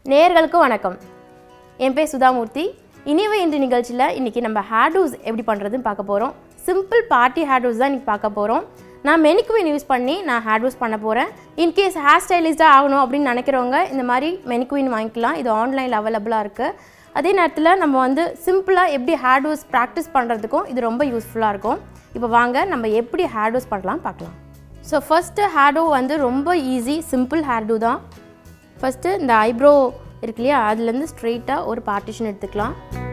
நேயர்களுக்கு வணக்கம் என் பேர் சுதாமூர்த்தி இனிவை இன்று நிகழ்ச்சியில் இன்றைக்கி நம்ம ஹேர்டூஸ் எப்படி பண்ணுறதுன்னு பார்க்க போகிறோம் சிம்பிள் பார்ட்டி ஹேர்டூஸ் தான் இன்றைக்கி பார்க்க போகிறோம் நான் மெனிக்குவின் யூஸ் பண்ணி நான் ஹேர்டூஸ் பண்ண போகிறேன் இன்கேஸ் ஹேர் ஸ்டைலிஸ்டாக ஆகணும் அப்படின்னு நினைக்கிறவங்க இந்த மாதிரி மெனிக்குவின் வாங்கிக்கலாம் இது ஆன்லைனில் அவைலபிளாக இருக்குது அதே நேரத்தில் நம்ம வந்து சிம்பிளாக எப்படி ஹேர்டூஸ் ப்ராக்டிஸ் பண்ணுறதுக்கும் இது ரொம்ப யூஸ்ஃபுல்லாக இருக்கும் இப்போ வாங்க நம்ம எப்படி ஹேர்டூஸ் பண்ணலாம் பார்க்கலாம் ஸோ ஃபஸ்ட்டு ஹேர்டூ வந்து ரொம்ப ஈஸி சிம்பிள் ஹேர்டூ தான் ஃபஸ்ட்டு இந்த ஐப்ரோ இருக்கு இல்லையா அதுலேருந்து ஸ்ட்ரெயிட்டாக ஒரு பார்ட்டிஷன் எடுத்துக்கலாம்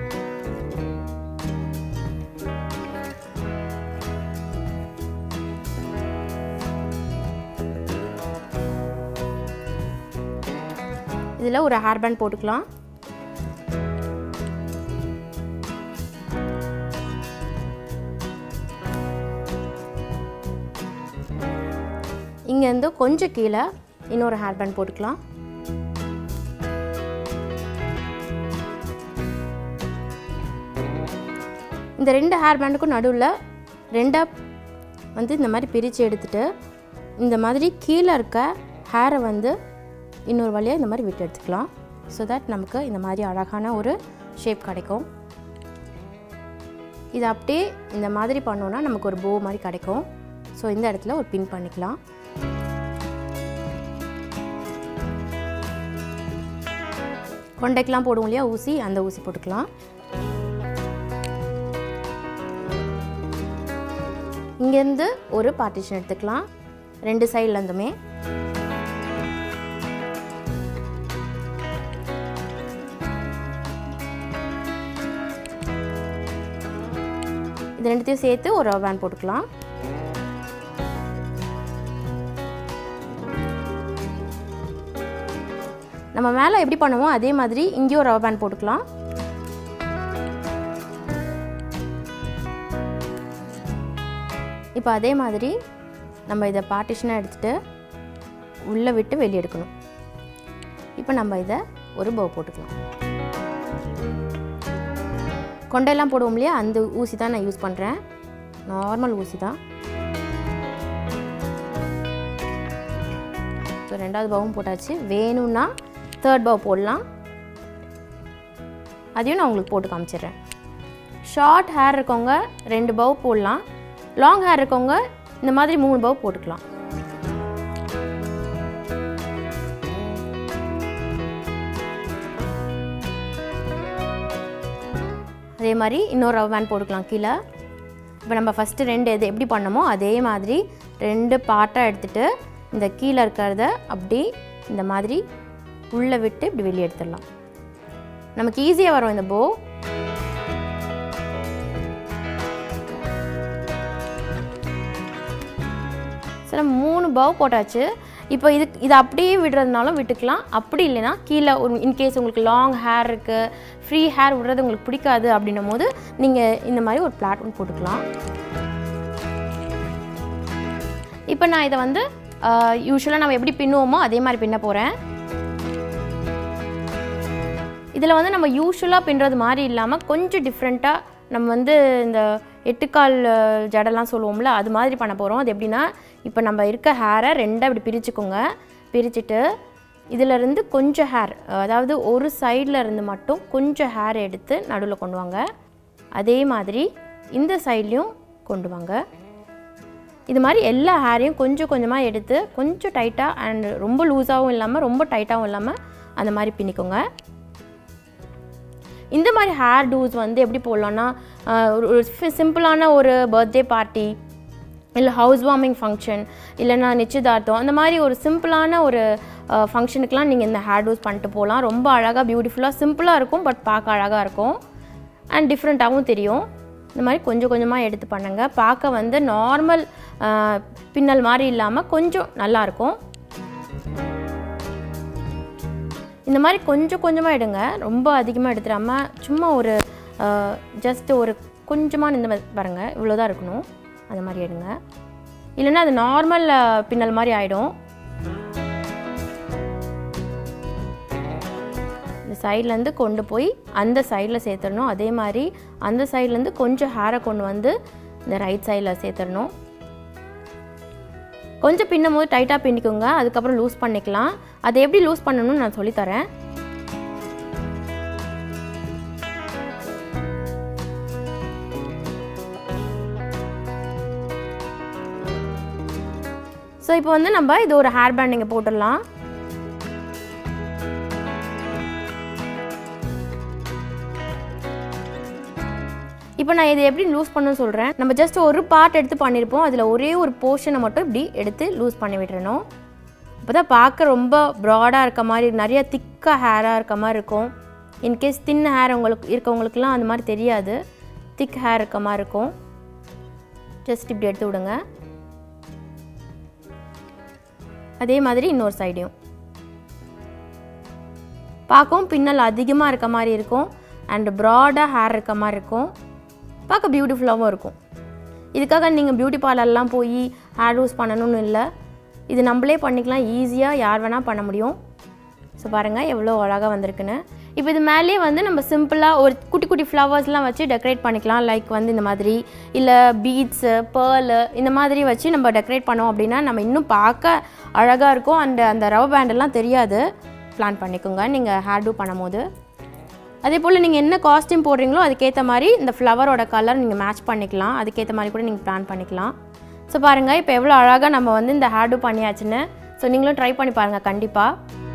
இதில் ஒரு ஹேர் பேண்ட் போட்டுக்கலாம் இங்கேருந்து கொஞ்சம் கீழே இன்னொரு ஹேர் பேண்ட் போட்டுக்கலாம் இந்த ரெண்டு ஹேர் பேண்டுக்கும் நடுவில் ரெண்டாக வந்து இந்த மாதிரி பிரித்து எடுத்துட்டு இந்த மாதிரி கீழே இருக்க ஹேரை வந்து இன்னொரு வழியாக இந்த மாதிரி விட்டு எடுத்துக்கலாம் ஸோ தட் நமக்கு இந்த மாதிரி அழகான ஒரு ஷேப் கிடைக்கும் இது அப்படியே இந்த மாதிரி பண்ணோன்னா நமக்கு ஒரு போ மாதிரி கிடைக்கும் ஸோ இந்த இடத்துல ஒரு பின் பண்ணிக்கலாம் கொண்டைக்கெலாம் போடுவோம் இல்லையா ஊசி அந்த ஊசி போட்டுக்கலாம் இங்கேருந்து ஒரு பார்ட்டிஷன் எடுத்துக்கலாம் ரெண்டு சைட்லேருந்துமே இது ரெண்டுத்தையும் சேர்த்து ஒரு ரவர் பேண்ட் போட்டுக்கலாம் நம்ம மேலே எப்படி பண்ணுவோம் அதே மாதிரி இங்கேயும் ரவர் பேண்ட் போட்டுக்கலாம் இப்போ அதே மாதிரி நம்ம இதை பார்ட்டிஷனாக எடுத்துகிட்டு உள்ளே விட்டு வெளியே எடுக்கணும் இப்போ நம்ம இதை ஒரு பவ் போட்டுக்கலாம் கொண்டையெல்லாம் போடுவோம் இல்லையா அந்த ஊசி தான் நான் யூஸ் பண்ணுறேன் நார்மல் ஊசி தான் ஸோ ரெண்டாவது பவும் போட்டாச்சு வேணும்னா தேர்ட் பவ் போடலாம் அதையும் நான் உங்களுக்கு போட்டு காமிச்சிடுறேன் ஷார்ட் ஹேர் இருக்கவங்க ரெண்டு பவ் போடலாம் லாங் ஹேர் இருக்கவங்க இந்த மாதிரி மூணு பவ் போட்டுக்கலாம் அதே மாதிரி இன்னொரு ரவ் பேண்ட் போட்டுக்கலாம் கீழே இப்போ நம்ம ஃபஸ்ட்டு ரெண்டு இது எப்படி பண்ணமோ அதே மாதிரி ரெண்டு பார்ட்டாக எடுத்துகிட்டு இந்த கீழே இருக்கிறத அப்படி இந்த மாதிரி உள்ளே விட்டு இப்படி வெளியே எடுத்துடலாம் நமக்கு ஈஸியாக வரும் இந்த போ சில மூணு பவ் போட்டாச்சு இப்போ இது இது அப்படியே விடுறதுனாலும் விட்டுக்கலாம் அப்படி இல்லைன்னா கீழே ஒரு இன்கேஸ் உங்களுக்கு லாங் ஹேர் இருக்குது ஃப்ரீ ஹேர் விடுறது உங்களுக்கு பிடிக்காது அப்படின்னும் போது நீங்கள் இந்த மாதிரி ஒரு பிளாட் ஒன்று போட்டுக்கலாம் இப்போ நான் இதை வந்து யூஸ்வலாக நம்ம எப்படி பின்னுவோமோ அதே மாதிரி பின்ன போகிறேன் இதில் வந்து நம்ம யூஸ்வலாக பின்னுறது மாதிரி இல்லாமல் கொஞ்சம் டிஃப்ரெண்ட்டாக நம்ம வந்து இந்த எட்டுக்கால் ஜடெல்லாம் சொல்லுவோம்ல அது மாதிரி பண்ண போகிறோம் அது எப்படின்னா இப்போ நம்ம இருக்க ஹேரை ரெண்டாக இப்படி பிரிச்சுக்கோங்க பிரிச்சுட்டு இதிலருந்து கொஞ்சம் ஹேர் அதாவது ஒரு சைடில் இருந்து மட்டும் கொஞ்சம் ஹேர் எடுத்து நடுவில் கொண்டு வாங்க அதே மாதிரி இந்த சைட்லேயும் கொண்டு வாங்க இது மாதிரி எல்லா ஹேரையும் கொஞ்சம் கொஞ்சமாக எடுத்து கொஞ்சம் டைட்டாக அண்ட் ரொம்ப லூஸாகவும் இல்லாமல் ரொம்ப டைட்டாகவும் இல்லாமல் அந்த மாதிரி பின்னிக்கோங்க இந்த மாதிரி ஹேர் டூஸ் வந்து எப்படி போடலான்னா ஒரு சிம்பிளான ஒரு பர்த்டே பார்ட்டி இல்லை ஹவுஸ் வார்மிங் ஃபங்க்ஷன் இல்லைன்னா நிச்சயதார்த்தம் அந்த மாதிரி ஒரு சிம்பிளான ஒரு ஃபங்க்ஷனுக்கெலாம் நீங்கள் இந்த ஹேர் டூஸ் பண்ணிட்டு போகலாம் ரொம்ப அழகாக பியூட்டிஃபுல்லாக சிம்பிளாக இருக்கும் பட் பார்க்க அழகாக இருக்கும் அண்ட் டிஃப்ரெண்ட்டாகவும் தெரியும் இந்த மாதிரி கொஞ்சம் கொஞ்சமாக எடுத்து பண்ணுங்கள் பார்க்க வந்து நார்மல் பின்னல் மாதிரி இல்லாமல் கொஞ்சம் நல்லாயிருக்கும் இந்த மாதிரி கொஞ்சம் கொஞ்சமாக எடுங்க ரொம்ப அதிகமாக எடுத்துடாமல் சும்மா ஒரு ஜஸ்ட் ஒரு கொஞ்சமாக இந்த மாதிரி பாருங்கள் இவ்வளோ தான் இருக்கணும் அந்த மாதிரி எடுங்க இல்லைன்னா அது நார்மல் பின்னல் மாதிரி ஆகிடும் இந்த சைட்லேருந்து கொண்டு போய் அந்த சைடில் சேர்த்துடணும் அதே மாதிரி அந்த சைட்லேருந்து கொஞ்சம் ஹேரை கொண்டு வந்து இந்த ரைட் சைடில் சேர்த்துடணும் கொஞ்சம் பின்னும் போது டைட்டாக பின்னிக்கோங்க அதுக்கப்புறம் லூஸ் பண்ணிக்கலாம் அதை எப்படி லூஸ் பண்ணணும்னு நான் சொல்லித்தரேன் ஸோ இப்போ வந்து நம்ம இது ஒரு ஹேர் பேண்ட் இங்கே போட்டுடலாம் இப்போ நான் இதை எப்படி லூஸ் பண்ணணும்னு சொல்கிறேன் நம்ம ஜஸ்ட் ஒரு பார்ட் எடுத்து பண்ணியிருப்போம் அதில் ஒரே ஒரு போர்ஷனை மட்டும் இப்படி எடுத்து லூஸ் பண்ணி விட்டுறணும் அப்போ தான் பார்க்க ரொம்ப ப்ராடாக இருக்க மாதிரி நிறைய திக்காக ஹேராக இருக்க மாதிரி இருக்கும் இன்கேஸ் தின் ஹேர் உங்களுக்கு இருக்கவங்களுக்குலாம் அந்த மாதிரி தெரியாது திக் ஹேர் இருக்க மாதிரி இருக்கும் ஜஸ்ட் இப்படி எடுத்து விடுங்க அதே மாதிரி இன்னொரு சைடையும் பார்க்கவும் பின்னல் அதிகமாக இருக்க மாதிரி இருக்கும் அண்ட் ப்ராடாக ஹேர் இருக்க மாதிரி இருக்கும் பார்க்க பியூட்டிஃபுல்லாகவும் இருக்கும் இதுக்காக நீங்கள் பியூட்டி பார்லர்லாம் போய் ஹேர் யூஸ் பண்ணணும்னு இல்லை இது நம்மளே பண்ணிக்கலாம் ஈஸியாக யார் வேணால் பண்ண முடியும் ஸோ பாருங்கள் எவ்வளோ அழகாக வந்திருக்குன்னு இப்போ இது மேலேயே வந்து நம்ம சிம்பிளாக ஒரு குட்டி குட்டி ஃப்ளவர்ஸ்லாம் வச்சு டெக்கரேட் பண்ணிக்கலாம் லைக் வந்து இந்த மாதிரி இல்லை பீட்ஸு பேர்லு இந்த மாதிரி வச்சு நம்ம டெக்கரேட் பண்ணோம் அப்படின்னா நம்ம இன்னும் பார்க்க அழகாக இருக்கும் அண்ட் அந்த ரவ் பேண்டெல்லாம் தெரியாது பிளான் பண்ணிக்கோங்க நீங்கள் ஹேர் டூ பண்ணும்போது அதே போல் நீங்கள் என்ன காஸ்டியூம் போடுறீங்களோ அதுக்கேற்ற மாதிரி இந்த ஃப்ளவரோட கலர் நீங்கள் மேட்ச் பண்ணிக்கலாம் அதுக்கேற்ற மாதிரி கூட நீங்கள் பிளான் பண்ணிக்கலாம் ஸோ பாருங்கள் இப்போ எவ்வளோ அழகாக நம்ம வந்து இந்த ஹேர் டூ பண்ணியாச்சுன்னு ஸோ நீங்களும் ட்ரை பண்ணி பாருங்கள் கண்டிப்பாக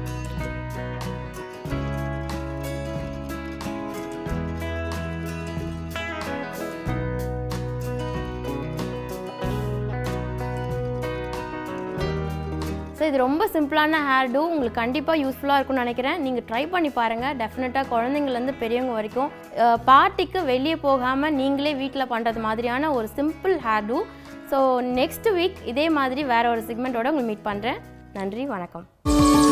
ஸோ இது ரொம்ப சிம்பிளான ஹேர் டூ உங்களுக்கு கண்டிப்பாக யூஸ்ஃபுல்லாக இருக்கும்னு நினைக்கிறேன் நீங்கள் ட்ரை பண்ணி பாருங்கள் டெஃபினட்டாக குழந்தைங்கள்லேருந்து பெரியவங்க வரைக்கும் பார்ட்டிக்கு வெளியே போகாமல் நீங்களே வீட்டில் பண்ணுறது மாதிரியான ஒரு simple hairdo so next week இதே மாதிரி வேறு ஒரு செக்மெண்ட்டோட உங்களுக்கு மீட் பண்ணுறேன் நன்றி வணக்கம்